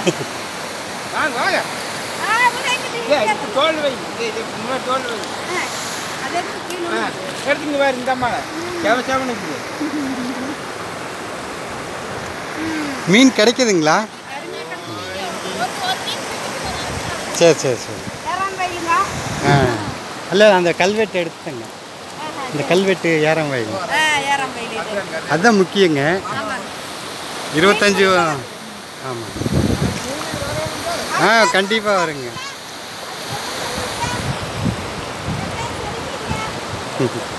வாங்க வாங்க ஆ, உள்ள இருக்குது. ஏய், இது தோல் வை இது இது முன்னாடி தோல் வை ஆ, அது எடுத்து கீழே ஆ விழுந்து. எடுத்துங்க பாரு இந்த அம்மா செவ செவன் இருக்குது மீன் கிடைக்குதுங்களா சரி சரி சரி இறால் வைங்க. ஆ இல்லை அந்த கல்வெட்டு எடுத்துங்க இந்த கல்வெட்டு ஏறம் வைங்க ஆ, இறால் வைங்க இது. அதுதான் முக்கியங்க ஆமாங்க. இருபத்தஞ்சி ஆமாம் ஆ கண்டிப்பாக வருங்க